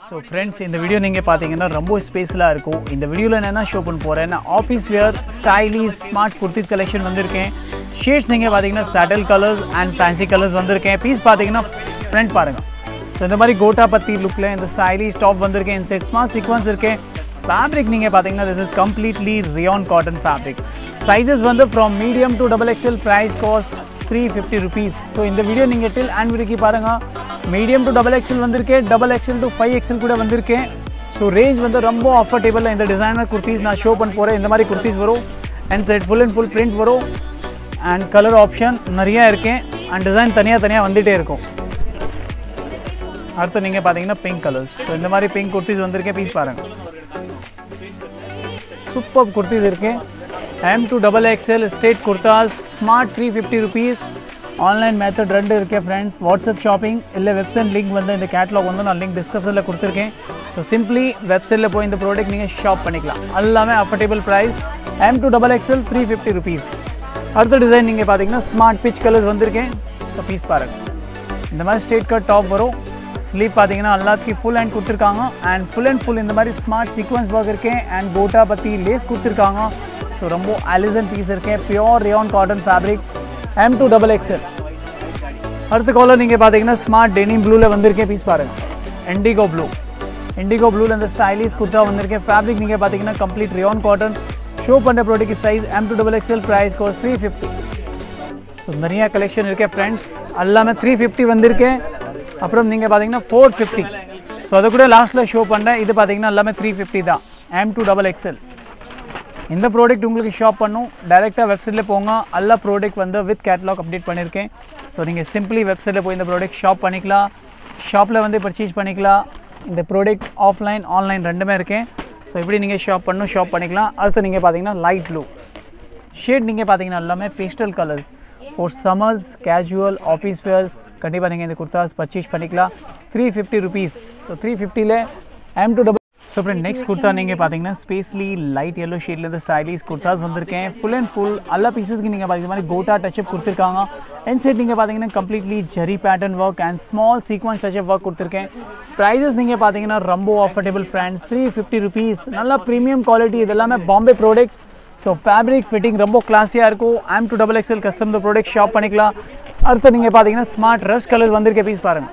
so friends இந்த video நீங்கள் பார்த்தீங்கன்னா ரொம்ப ஸ்பேஸ்லாம் இருக்கும் இந்த வீடியோவில் நான் என்ன ஷோ பண்ண போகிறேன் நான் office wear stylish smart kurtis collection வந்திருக்கேன் ஷேட்ஸ் நீங்கள் பார்த்தீங்கன்னா subtle colours and fancy colours வந்திருக்கேன் பீஸ் பார்த்தீங்கன்னா ஃப்ரண்ட் பாருங்கள் ஸோ இந்த மாதிரி கோட்டா பத்தி லுக்கில் இந்த ஸ்டைலிஷ் டாப் வந்திருக்கேன் இந்த செட் ஸ்மார்ட் சீக்வன்ஸ் இருக்கேன் ஃபேப்ரிக் நீங்கள் பார்த்தீங்கன்னா this is completely rayon cotton fabric sizes வந்து from medium to double XL price cost three fifty rupees so இந்த வீடியோ நீங்கள் டில் அண்ட் வரைக்கும் பாருங்கள் மீடியம் டு டபுள் எக்ஸ்எல் வந்திருக்கேன் double XL to five XL கூட வந்திருக்கேன் ஸோ ரேஞ்ச் வந்து ரொம்ப அஃபர்டபுள் இந்த டிசைனர் குர்த்திஸ் நான் ஷோ பண்ண போகிறேன் இந்த மாதிரி குர்த்திஸ் வரும் and set full and full print வரும் அண்ட் கலர் ஆப்ஷன் நிறையா இருக்கேன் அண்ட் டிசைன் தனியாக தனியாக வந்துகிட்டே இருக்கும் அடுத்து நீங்கள் பார்த்தீங்கன்னா பிங்க் கலர்ஸ் ஸோ இந்த மாதிரி பிங்க் குர்த்திஸ் வந்திருக்கேன் பீஸ் பாருங்கள் சூப்பர் குர்த்திஸ் இருக்கு M to double XL straight kurtas smart three fifty rupees online method ரெண்டு இருக்கேன் ஃப்ரெண்ட்ஸ் வாட்ஸ்அப் ஷாப்பிங் இல்லை வெப்சைட் லிங்க் வந்து இந்த கேட்லாக் வந்து நான் லிங்க் டிஸ்கிரிப்ஷனில் கொடுத்துருக்கேன் ஸோ சிம்பிளி வெப்சைட்டில் போய் இந்த ப்ராடக்ட் நீங்கள் ஷாப் பண்ணிக்கலாம் எல்லாமே affordable price M to double XL three fifty rupees அடுத்த டிசைன் நீங்கள் பார்த்தீங்கன்னா ஸ்மார்ட் பிச் கலர்ஸ் வந்திருக்கேன் ஸோ பீஸ் பாருங்கள் இந்த மாதிரி ஸ்ட்ரெயிட் கட் டாப் வரும் ஸ்லீப் பார்த்தீங்கன்னா எல்லாத்துக்கும் ஃபுல் ஹேண்ட் கொடுத்துருக்காங்க அண்ட் ஃபுல் அண்ட் ஃபுல் இந்த மாதிரி ஸ்மார்ட் சீக்வன்ஸ் ஒர்க் இருக்கேன் அண்ட் கோட்டா பற்றி லேஸ் கொடுத்துருக்காங்க ஸோ ரொம்ப அலிசன் பீஸ் இருக்கேன் pure rayon cotton fabric M to double XL அடுத்த காலர் நீங்கள் பார்த்தீங்கன்னா ஸ்மார்ட் டெனிம் ப்ளூவில் வந்திருக்கேன் பீஸ் பாருங்கள் இண்டிகோ ப்ளூ இண்டிகோ ப்ளூவில் இந்த ஸ்டைலிஷ் குர்த்தா வந்திருக்கேன் ஃபேப்ரிக் நீங்கள் பார்த்தீங்கன்னா கம்ப்ளீட் ரியான் காட்டன் ஷோ பண்ணுற product size M to double XL price goes three fifty so நிறைய கலெக்ஷன் இருக்கேன் ஃப்ரெண்ட்ஸ் எல்லாமே த்ரீ ஃபிஃப்டி வந்திருக்கேன் அப்புறம் நீங்கள் பார்த்தீங்கன்னா ஃபோர் ஃபிஃப்டி ஸோ அதை கூட லாஸ்ட்டில் ஷோ பண்ணேன் இது பார்த்தீங்கன்னா எல்லாமே த்ரீ ஃபிஃப்டி தான் எம் டூ டபுள் எக்ஸ்எல் இந்த ப்ராடக்ட் உங்களுக்கு ஷாப் பண்ணும் டைரெக்டாக வெப்சைட்டில் போங்க எல்லா ப்ராடக்ட் வந்து வித் கேட்லாக் அப்டேட் பண்ணியிருக்கேன் ஸோ நீங்கள் சிம்பிளி வெப்சைட்டில் போய் இந்த ப்ராடக்ட் ஷாப் பண்ணிக்கலாம் ஷாப்பில் வந்து பர்ச்சேஸ் பண்ணிக்கலாம் இந்த ப்ராடக்ட் ஆஃப்லைன் ஆன்லைன் ரெண்டுமே இருக்கேன் ஸோ இப்படி நீங்கள் ஷாப் பண்ணணும் ஷாப் பண்ணிக்கலாம் அடுத்து நீங்கள் பார்த்தீங்கன்னா லைட் ப்ளூ ஷேட் நீங்கள் பார்த்தீங்கன்னா எல்லாமே pastel colours for summers casual office wears கண்டிப்பாக நீங்கள் இந்த குர்தாஸ் பர்ச்சேஸ் பண்ணிக்கலாம் three fifty rupees so three ஃபிஃப்டியில் எம் டூ டபுள் ஸோ அப்புறம் நெக்ஸ்ட் குர்த்தா நீங்கள் பார்த்தீங்கன்னா ஸ்பேஸ்லி லைட் எல்லோ ஷேட்லேருந்து ஸ்டைலிஷ் குர்த்தாஸ் வந்திருக்கேன் ஃபுல் அண்ட் ஃபுல் எல்லா பீசஸ்க்கு நீங்கள் பார்த்தீங்க மாதிரி கோட்டா டச்சப் கொடுத்துருக்காங்க என் சைட் நீங்கள் பார்த்தீங்கன்னா completely zari pattern work and small sequence touch up work கொடுத்துருக்கேன் ப்ரைஸஸ் நீங்கள் பார்த்தீங்கன்னா ரொம்ப affordable friends three fifty rupees நல்லா ப்ரீமியம் குவாலிட்டி இது எல்லாமே Bombay products so fabric fitting ரொம்ப கிளாஸியாக இருக்கும் M to double XL custom product shop பண்ணிக்கலாம் அடுத்து நீங்கள் பார்த்தீங்கன்னா ஸ்மார்ட் ரஷ் கலர் வந்திருக்க பீஸ் பாருங்கள்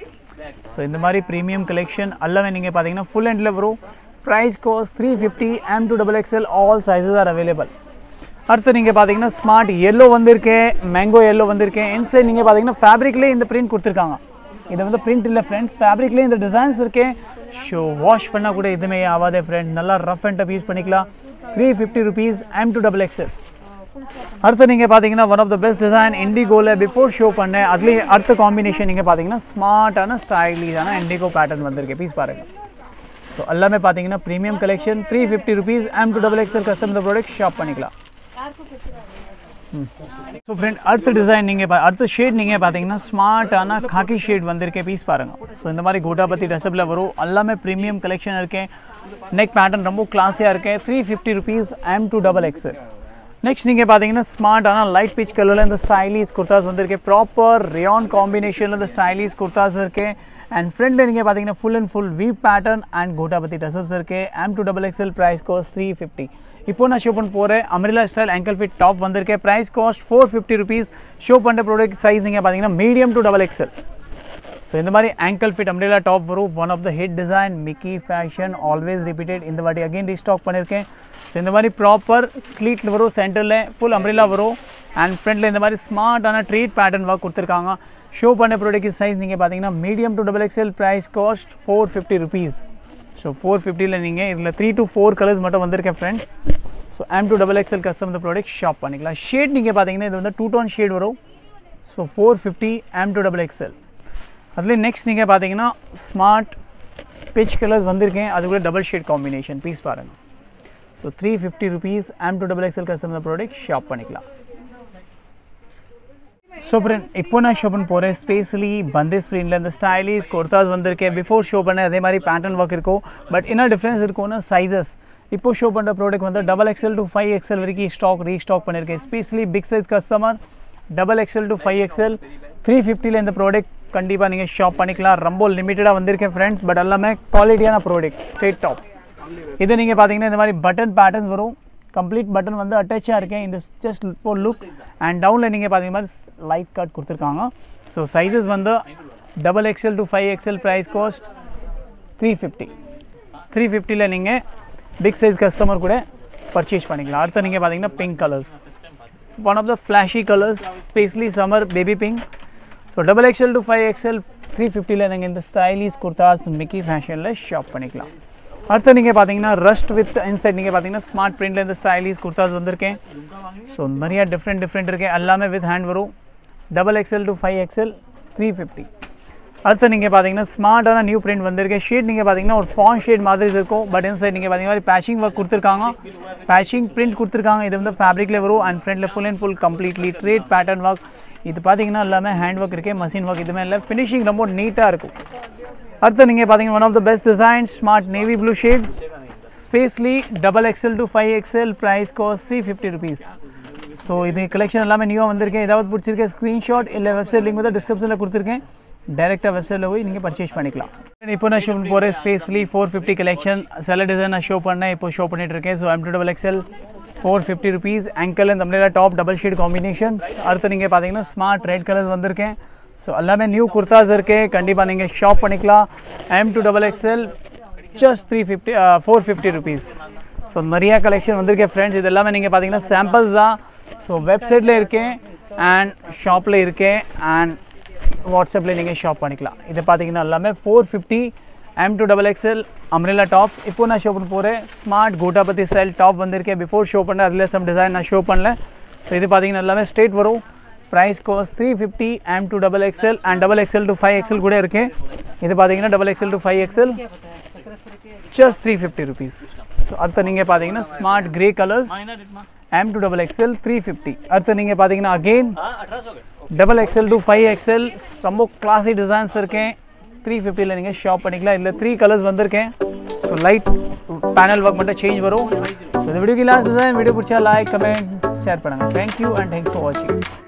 ஸோ இந்த மாதிரி ப்ரீமியம் கலெக்ஷன் எல்லாமே நீங்கள் பார்த்தீங்கன்னா ஃபுல் ஹேண்டில் வரும் price goes three fifty M to double XL all sizes are available அடுத்து நீங்கள் பார்த்தீங்கன்னா ஸ்மார்ட் எல்லோ வந்திருக்கேன் மேங்கோ எல்லோ வந்திருக்கேன் இன்சைட் நீங்கள் பார்த்தீங்கன்னா ஃபேப்ரிக்லேயே இந்த பிரிண்ட் கொடுத்துருக்காங்க இது வந்து பிரிண்ட் இல்லை ஃப்ரெண்ட்ஸ் ஃபேப்ரிக்லேயே இந்த டிசைன்ஸ் இருக்கேன் ஷோ வாஷ் பண்ணால் கூட எதுவுமே ஆகாதே ஃப்ரெண்ட் நல்லா ரஃப் அண்ட் டப் யூஸ் பண்ணிக்கலாம் three fifty rupees M to double XL அடுத்து நீங்கள் பார்த்தீங்கன்னா one of the best design இண்டிகோவில் பிஃபோர் ஷோ பண்ணேன் அதுலேயே அடுத்த காம்பினேஷன் நீங்கள் பார்த்தீங்கன்னா ஸ்மார்ட்டான ஸ்டைலிஷான இண்டிகோ பேட்டர்ன் வந்திருக்கு பீஸ் பாருங்கள் ஸோ எல்லாமே பார்த்தீங்கன்னா premium collection three fifty rupees M to double XL custom product shop பண்ணிக்கலாம் ஸோ ஃப்ரெண்ட் அடுத்த டிசைன் நீங்கள் பா அடுத்த ஷேட் நீங்கள் பார்த்தீங்கன்னா ஸ்மார்ட்டான காக்கி ஷேட் வந்திருக்கேன் பீஸ் பாருங்கள் ஸோ இந்த மாதிரி கோட்டா பற்றி டெசப்பில் வரும் எல்லாமே ப்ரீமியம் கலெக்ஷன் இருக்கேன் நெக் பேட்டர்ன் ரொம்ப கிளாஸியாக இருக்கேன் three fifty rupees M to double XL next நீங்கள் பார்த்தீங்கன்னா ஸ்மார்ட்டான லைட் பிச் கலரில் இந்த ஸ்டைலிஷ் குர்தாஸ் வந்திருக்கேன் ப்ராப்பர் ரியான் காம்பினேஷனில் இந்த ஸ்டைலிஷ் குர்தாஸ் இருக்கேன் அண்ட் ஃப்ரண்ட்டில் நீங்கள் பார்த்தீங்கன்னா full and full V pattern and gota patti tassels இருக்குது M to double XL price goes three fifty இப்போ நான் ஷோ பண்ண போகிறேன் umbrella style ankle fit top வந்திருக்கேன் price cost four fifty rupees show பண்ணுற ப்ராடக்ட் சைஸ் நீங்கள் பார்த்தீங்கன்னா medium to double XL so இந்த மாதிரி ankle ஃபிட் அம்ரிலா டாப் வரும் one of the hit design மிக்கி ஃபேஷன் ஆல்வேஸ் ரிப்பீட்டட் இந்த வாட்டி அகைன் ரீஸ்டாக் பண்ணியிருக்கேன் ஸோ இந்த மாதிரி ப்ராப்பர் ஸ்லீட்டில் வரும் சென்டரில் ஃபுல் அம்ரிலா வரும் அண்ட் ஃப்ரண்ட்டில் இந்த மாதிரி ஸ்மார்ட்டான ட்ரீட் பேட்டர்ன் ஒர்க் கொடுத்துருக்காங்க ஷோ பண்ண ப்ராடக்ட் சைஸ் நீங்கள் பார்த்தீங்கன்னா medium to double XL price cost four fifty rupees so four ஃபிஃப்டியில் நீங்கள் இதில் த்ரீ டு ஃபோர் கலர்ஸ் மட்டும் வந்திருக்கேன் friends so M to double XL custom இந்த ப்ராடக்ட் ஷாப் பண்ணிக்கலாம் ஷேட் நீங்கள் பார்த்தீங்கன்னா இது வந்து டூ டோன் ஷேட் வரும் so four fifty M to double XL அதுலேயும் நெக்ஸ்ட் நீங்கள் பார்த்தீங்கன்னா ஸ்மார்ட் பிச் கலர்ஸ் வந்திருக்கேன் அது கூட டபுள் ஷேட் காம்பினேஷன் பீஸ் பாருங்கள் so three fifty rupees M to double XL custom இந்த ப்ராடக்ட் ஷாப் பண்ணிக்கலாம் ஸோ ஃப்ரெண்ட் இப்போ நான் ஷோ பண்ண போகிறேன் ஸ்பேஷலி பந்தே ஸ்க்ரீனில் இந்த ஸ்டைலிஷ் குர்தாஸ் வந்திருக்கேன் பிஃபோர் ஷோ பண்ண அதே மாதிரி பேட்டர்ன் ஒர்க் இருக்கும் பட் என்ன டிஃப்ரென்ஸ் இருக்கும்னா சைஸஸ் இப்போ ஷோ பண்ணுற ப்ராடக்ட் வந்து double XL to five XL வரைக்கும் ஸ்டாக் ரீஸ்டாக் பண்ணியிருக்கேன் specially big size customer double XL to five XL three ஃபிஃப்டியில் இந்த ப்ராடக்ட் கண்டிப்பாக நீங்கள் ஷாப் பண்ணிக்கலாம் ரொம்ப லிமிட்டடாக வந்திருக்கேன் ஃப்ரெண்ட்ஸ் பட் எல்லாமே குவாலிட்டியான ப்ராடக்ட் ஸ்ட்ரெயிட் டாப்ஸ் இது நீங்கள் பார்த்தீங்கன்னா இந்த மாதிரி பட்டன் பேட்டர்ன்ஸ் வரும் கம்ப்ளீட் பட்டன் வந்து அட்டாச்சாக இருக்கேன் இந்த ஜஸ்ட் இப்போ லுக் அண்ட் டவுனில் நீங்கள் பார்த்தீங்க மாதிரி லைட் கட் கொடுத்துருக்காங்க ஸோ சைஸஸ் வந்து double XL to five XL price cost three fifty three ஃபிஃப்டியில் நீங்கள் பிக் சைஸ் கஸ்டமர் கூட பர்ச்சேஸ் பண்ணிக்கலாம் அடுத்து நீங்கள் பார்த்தீங்கன்னா pink colours one of the flashy colours specially summer baby pink so double XL to five XL three ஃபிஃப்டியில் நீங்கள் இந்த ஸ்டைலிஷ் குர்தாஸ் மிக்கி ஃபேஷனில் ஷாப் பண்ணிக்கலாம் அடுத்து நீங்கள் பார்த்தீங்கன்னா ரஸ்ட் வித் இன்சைட் நீங்கள் பார்த்தீங்கன்னா ஸ்மார்ட் பிரிண்டில் இந்த ஸ்டைலிஷ் குர்தாஸ் வந்திருக்கேன் ஸோ நிறைய டிஃப்ரெண்ட் டிஃப்ரெண்ட் இருக்கு எல்லாமே வித் ஹேண்ட் வரும் double XL to five XL three fifty அடுத்து நீங்கள் பார்த்தீங்கன்னா ஸ்மார்ட்டான நியூ பிரிண்ட் வந்திருக்கு ஷேட் நீங்கள் பார்த்தீங்கன்னா ஒரு ஃபான் ஷேட் மாதிரி இருக்கும் பட் இன்சைட் நீங்கள் பார்த்தீங்கன்னா பேச்சிங் ஒர்க் கொடுத்துருக்காங்க பேச்சிங் பிரிண்ட் கொடுத்துருக்காங்க இது வந்து ஃபேப்ரிக்ல வரும் அண்ட் ஃப்ரண்ட்ல full and full completely thread pattern work இது பார்த்தீங்கன்னா எல்லாமே ஹேண்ட் ஒர்க் இருக்கே மஷின் ஒர்க் இதுமே இல்லை ஃபினிஷிங் ரொம்ப நீட்டாக இருக்கும் அடுத்து நீங்கள் பார்த்தீங்கன்னா one of the best design smart navy blue shade specially double XL to five XL price cost three fifty rupees so இது கலெக்ஷன் எல்லாமே நியூவாக வந்திருக்கேன் ஏதாவது பிடிச்சிருக்கேன் ஸ்க்ரீன்ஷாட் இல்லை வெப்சைட் லிங்க் வந்து டிஸ்கிரிப்ஷனில் கொடுத்துருக்கேன் டேரெக்டாக வெப்சைட்டில் போய் நீங்கள் பர்ச்சேஸ் பண்ணிக்கலாம் இப்போ நான் ஷோ போகிறேன் ஸ்பேஸ்லி ஃபோர் ஃபிஃப்டி கலெக்ஷன் சில டிசைன் நான் ஷோ பண்ணேன் இப்போ ஷோ பண்ணிட்டு இருக்கேன் so M to double XL four fifty rupees ankle and தமிழில் டாப் டபுள் ஷேட் காம்பினேஷன் அடுத்து நீங்கள் பார்த்தீங்கன்னா ஸ்மார்ட் ரெட் கலர்ஸ் வந்திருக்கேன் ஸோ எல்லாமே நியூ குர்தாஸ் இருக்கு கண்டிப்பாக நீங்கள் ஷாப் பண்ணிக்கலாம் M to double XL just three fifty four fifty rupees so நிறையா கலெக்ஷன் வந்திருக்கேன் ஃப்ரெண்ட்ஸ் இது எல்லாமே நீங்கள் பார்த்தீங்கன்னா சாம்பிள்ஸ் தான் ஸோ வெப்சைட்டில் இருக்கேன் அண்ட் ஷாப்பில் இருக்கேன் அண்ட் வாட்ஸ்அப்பில் நீங்கள் ஷாப் பண்ணிக்கலாம் இது பார்த்தீங்கன்னா எல்லாமே four fifty M to double XL umbrella top இப்போ நான் ஷோ பண்ண போகிறேன் ஸ்மார்ட் கோட்டாபதி ஸ்டைல் டாப் வந்திருக்கேன் பிஃபோர் ஷோ பண்ணேன் அதில் சம் டிசைன் நான் ஷோ பண்ணல ஸோ இது பார்த்தீங்கன்னா எல்லாமே ஸ்ட்ரெயிட் வரும் price goes three fifty M to double XL and double XL to five XL கூட இருக்கு இது பார்த்தீங்கன்னா double XL to five XL just three fifty rupees so அடுத்து நீங்கள் பார்த்தீங்கன்னா smart grey colours M to double XL three fifty அடுத்து நீங்கள் பார்த்தீங்கன்னா again double XL to five XL ரொம்ப கிளாசி டிசைன்ஸ் இருக்கேன் த்ரீ ஃபிஃப்டியில் நீங்கள் ஷாப் பண்ணிக்கலாம் இதில் த்ரீ கலர்ஸ் வந்திருக்கேன் ஸோ லைட் பேனல் ஒர்க் மட்டும் சேஞ்ச் வரும் ஸோ இந்த வீடியோக்கு லாஸ்ட் டிசைன் வீடியோ பிடிச்சா லைக் கமெண்ட் ஷேர் பண்ணுங்கள் தேங்க்யூ அண்ட் தேங்க்ஸ் ஃபார் வாட்சிங்